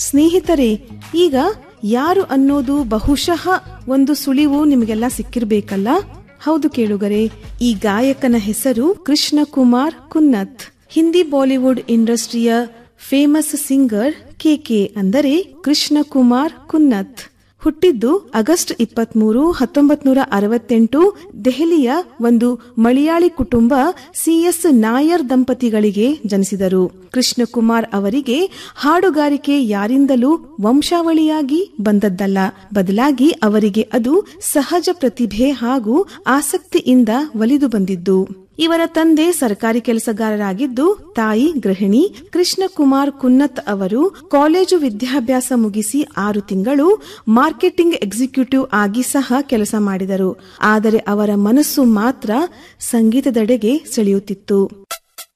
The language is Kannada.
ಸ್ನೇಹಿತರೆ ಈಗ ಯಾರು ಅನ್ನೋದು ಬಹುಶಃ ಒಂದು ಸುಳಿವು ನಿಮಗೆಲ್ಲ ಸಿಕ್ಕಿರ್ಬೇಕಲ್ಲ ಹೌದು ಕೇಳುಗರೆ ಈ ಗಾಯಕನ ಹೆಸರು ಕೃಷ್ಣ ಕುಮಾರ್ ಕುನ್ನತ್ ಹಿಂದಿ ಬಾಲಿವುಡ್ ಇಂಡಸ್ಟ್ರಿಯ ಫೇಮಸ್ ಸಿಂಗರ್ ಕೆಕೆ ಅಂದರೆ ಕೃಷ್ಣ ಕುಮಾರ್ ಕುನ್ನತ್ ಹುಟ್ಟಿದ್ದು ಆಗಸ್ಟ್ ಇಪ್ಪತ್ಮೂರು ಹತ್ತೊಂಬತ್ ನೂರ ಅರವತ್ತೆಂಟು ದೆಹಲಿಯ ಒಂದು ಮಲಯಾಳಿ ಕುಟುಂಬ ಸಿಎಸ್ ನಾಯರ್ ದಂಪತಿಗಳಿಗೆ ಜನಿಸಿದರು ಕೃಷ್ಣಕುಮಾರ್ ಅವರಿಗೆ ಹಾಡುಗಾರಿಕೆ ಯಾರಿಂದಲೂ ವಂಶಾವಳಿಯಾಗಿ ಬಂದದ್ದಲ್ಲ ಬದಲಾಗಿ ಅವರಿಗೆ ಅದು ಸಹಜ ಪ್ರತಿಭೆ ಹಾಗೂ ಆಸಕ್ತಿಯಿಂದ ಒಲಿದು ಬಂದಿದ್ದು ಇವರ ತಂದೆ ಸರ್ಕಾರಿ ಕೆಲಸಗಾರರಾಗಿದ್ದು ತಾಯಿ ಗೃಹಿಣಿ ಕೃಷ್ಣಕುಮಾರ್ ಕುನ್ನತ್ ಅವರು ಕಾಲೇಜು ವಿದ್ಯಾಭ್ಯಾಸ ಮುಗಿಸಿ ಆರು ತಿಂಗಳು ಮಾರ್ಕೆಟಿಂಗ್ ಎಕ್ಸಿಕ್ಯೂಟಿವ್ ಆಗಿ ಸಹ ಕೆಲಸ ಮಾಡಿದರು ಆದರೆ ಅವರ ಮನಸ್ಸು ಮಾತ್ರ ಸಂಗೀತದೆಡೆಗೆ ಸೆಳೆಯುತ್ತಿತ್ತು